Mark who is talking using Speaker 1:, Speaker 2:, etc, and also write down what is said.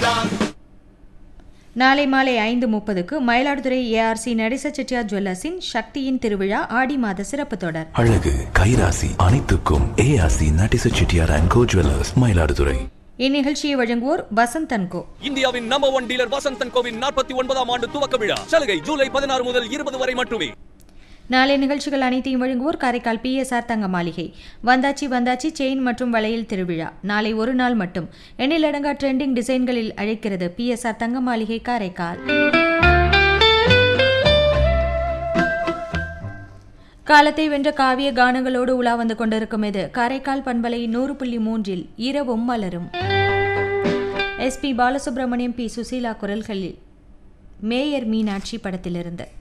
Speaker 1: தான்
Speaker 2: நாளை மாலை ஐந்து முப்பதுக்கு மயிலாடுதுறை ஏஆர்சி நடேச செட்டியார் ஜுவல்லர்ஸின் சக்தியின் திருவிழா ஆடி மாத சிறப்பு தொடர்
Speaker 3: அழகு கைராசி அனைத்துக்கும் ஏஆசி நட்டிச Chettiar and co jewellers Mayiladuthurai
Speaker 2: இந்நிகழ்ச்சியை வழங்குவோர் வசந்த் அன்கோ
Speaker 4: இந்தியாவின் நம்பர் ஒன் டீலர் வசந்தன் கோவின் நாற்பத்தி ஒன்பதாம் ஆண்டு துவக்க விழா சலுகை ஜூலை பதினாறு முதல் இருபது வரை மட்டுமே
Speaker 2: நாளை நிகழ்ச்சிகள் அனைத்தையும் வழங்குவோர் காரைக்கால் பிஎஸ்ஆர் தங்க மாளிகை வந்தாச்சி வந்தாச்சி செயின் மற்றும் வளையல் திருவிழா நாளை ஒரு நாள் மட்டும் எண்ணிலடங்கா ட்ரெண்டிங் டிசைன்களில் அழைக்கிறது பிஎஸ்ஆர் தங்க மாளிகை காரைக்கால் காலத்தை வென்ற காவிய கானங்களோடு உலா வந்து கொண்டிருக்கும் இது காரைக்கால் பண்பலை நூறு புள்ளி மூன்றில் இரவும் மலரும் எஸ்பி பாலசுப்ரமணியம் பி சுசீலா குரல்களில் மேயர் மீனாட்சி படத்திலிருந்து